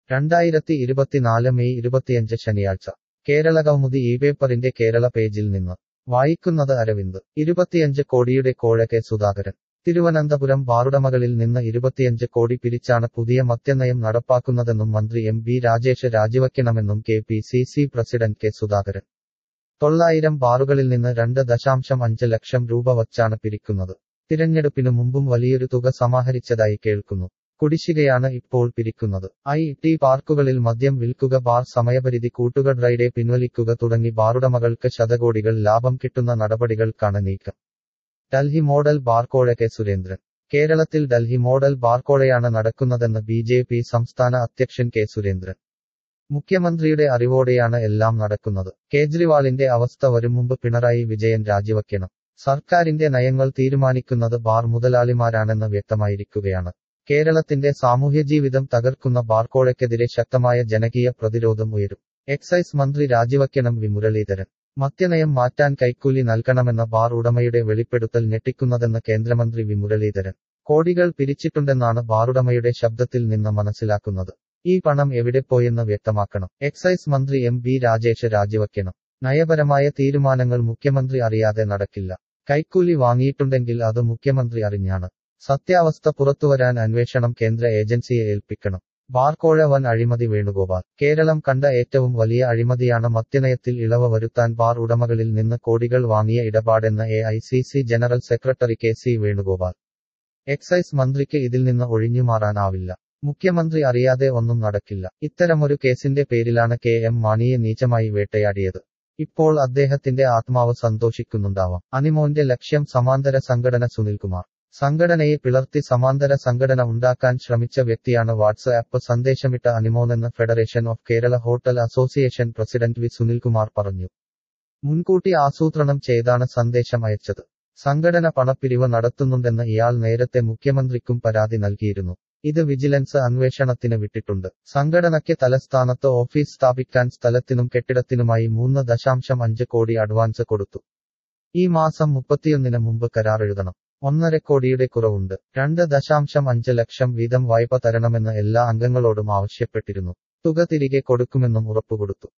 രണ്ടായിരത്തി ഇരുപത്തിനാല് മെയ് ഇരുപത്തിയഞ്ച് ശനിയാഴ്ച കേരള കൗമുദി ഈ പേപ്പറിന്റെ കേരള പേജിൽ നിന്ന് വായിക്കുന്നത് അരവിന്ദ് ഇരുപത്തിയഞ്ച് കോടിയുടെ കോഴക്കെ സുധാകരൻ തിരുവനന്തപുരം ബാറുടമകളിൽ നിന്ന് ഇരുപത്തിയഞ്ച് കോടി പിരിച്ചാണ് പുതിയ മദ്യനയം നടപ്പാക്കുന്നതെന്നും മന്ത്രി എം ബി രാജേഷ് രാജിവയ്ക്കണമെന്നും K P C C president K Sudhakaran തൊള്ളായിരം ബാറുകളിൽ നിന്ന് രണ്ട് ദശാംശം അഞ്ച് ലക്ഷം രൂപ വച്ചാണ് പിരിക്കുന്നത് തിരഞ്ഞെടുപ്പിനു മുമ്പും വലിയൊരു തുക സമാഹരിച്ചതായി കേൾക്കുന്നു കുടിശ്ശികയാണ് ഇപ്പോൾ പിരിക്കുന്നത് ഐ ടി പാർക്കുകളിൽ മദ്യം വിൽക്കുക ബാർ സമയപരിധി കൂട്ടുക ഡ്രൈഡേ പിൻവലിക്കുക തുടങ്ങി ബാറുടമകൾക്ക് ശതകോടികൾ ലാഭം കിട്ടുന്ന നടപടികൾക്കാണ് നീക്കം ഡൽഹി മോഡൽ ബാർക്കോഴ കെ സുരേന്ദ്രൻ കേരളത്തിൽ ഡൽഹി മോഡൽ ബാർക്കോഴയാണ് നടക്കുന്നതെന്ന് ബി ജെ പി സംസ്ഥാന അധ്യക്ഷൻ കെ സുരേന്ദ്രൻ മുഖ്യമന്ത്രിയുടെ അറിവോടെയാണ് എല്ലാം നടക്കുന്നത് കേജ്രിവാളിന്റെ അവസ്ഥ വരും മുമ്പ് പിണറായി വിജയൻ രാജിവയ്ക്കണം സർക്കാരിന്റെ നയങ്ങൾ തീരുമാനിക്കുന്നത് ബാർ മുതലാളിമാരാണെന്ന് വ്യക്തമായിരിക്കുകയാണ് കേരളത്തിന്റെ സാമൂഹ്യജീവിതം തകർക്കുന്ന ബാർക്കോഴയ്ക്കെതിരെ ശക്തമായ ജനകീയ പ്രതിരോധം ഉയരും എക്സൈസ് മന്ത്രി രാജിവയ്ക്കണം വി മുരളീധരൻ മദ്യനയം മാറ്റാൻ കൈക്കൂലി നൽകണമെന്ന ബാർ ഉടമയുടെ വെളിപ്പെടുത്തൽ ഞെട്ടിക്കുന്നതെന്ന് കേന്ദ്രമന്ത്രി വി മുരളീധരൻ കോടികൾ പിരിച്ചിട്ടുണ്ടെന്നാണ് ബാറുടമയുടെ ശബ്ദത്തിൽ നിന്ന് മനസ്സിലാക്കുന്നത് ഈ പണം എവിടെ പോയെന്ന് വ്യക്തമാക്കണം എക്സൈസ് മന്ത്രി എം ബി രാജേഷ് രാജിവയ്ക്കണം നയപരമായ തീരുമാനങ്ങൾ മുഖ്യമന്ത്രി അറിയാതെ നടക്കില്ല കൈക്കൂലി വാങ്ങിയിട്ടുണ്ടെങ്കിൽ അത് മുഖ്യമന്ത്രി അറിഞ്ഞാണ് സത്യാവസ്ഥ പുറത്തുവരാൻ അന്വേഷണം കേന്ദ്ര ഏജൻസിയെ ഏൽപ്പിക്കണം ബാർക്കോഴ വൻ അഴിമതി വേണുഗോപാൽ കേരളം കണ്ട ഏറ്റവും വലിയ അഴിമതിയാണ് മദ്യനയത്തിൽ ഇളവ് വരുത്താൻ ബാർ ഉടമകളിൽ നിന്ന് കോടികൾ വാങ്ങിയ ഇടപാടെന്ന് A I C C general secretary K C Venugopal excise മന്ത്രിക്ക് ഇതിൽ നിന്ന് ഒഴിഞ്ഞുമാറാനാവില്ല മുഖ്യമന്ത്രി അറിയാതെ ഒന്നും നടക്കില്ല ഇത്തരമൊരു കേസിന്റെ പേരിലാണ് കെ എം മാണിയെ നീചമായി വേട്ടയാടിയത് ഇപ്പോൾ അദ്ദേഹത്തിന്റെ ആത്മാവ് സന്തോഷിക്കുന്നുണ്ടാവാം അനിമോന്റെ ലക്ഷ്യം സമാന്തര സംഘടന സുനിൽകുമാർ സംഘടനയെ പിളർത്തി സമാന്തര സംഘടന ഉണ്ടാക്കാൻ ശ്രമിച്ച വ്യക്തിയാണ് വാട്സ്ആപ്പ് സന്ദേശമിട്ട അനിമോനെന്ന് federation of Kerala hotel association president V Sunilkumar പറഞ്ഞു മുൻകൂട്ടി ആസൂത്രണം ചെയ്താണ് സന്ദേശം അയച്ചത് സംഘടന പണപ്പിരിവ് നടത്തുന്നുണ്ടെന്ന് ഇയാൾ നേരത്തെ മുഖ്യമന്ത്രിക്കും പരാതി നൽകിയിരുന്നു ഇത് വിജിലൻസ് അന്വേഷണത്തിന് വിട്ടിട്ടുണ്ട് സംഘടനയ്ക്ക് തലസ്ഥാനത്ത് ഓഫീസ് സ്ഥാപിക്കാൻ സ്ഥലത്തിനും കെട്ടിടത്തിനുമായി മൂന്ന് ദശാംശം അഞ്ച് കോടി അഡ്വാൻസ് കൊടുത്തു ഈ മാസം മുപ്പത്തിയൊന്നിന് മുമ്പ് കരാർ എഴുതണം ഒന്നര കോടിയുടെ കുറവുണ്ട് രണ്ട് ദശാംശം അഞ്ച് ലക്ഷം വീതം വായ്പ തരണമെന്ന് എല്ലാ അംഗങ്ങളോടും ആവശ്യപ്പെട്ടിരുന്നു തുക തിരികെ കൊടുക്കുമെന്നും ഉറപ്പുകൊടുത്തു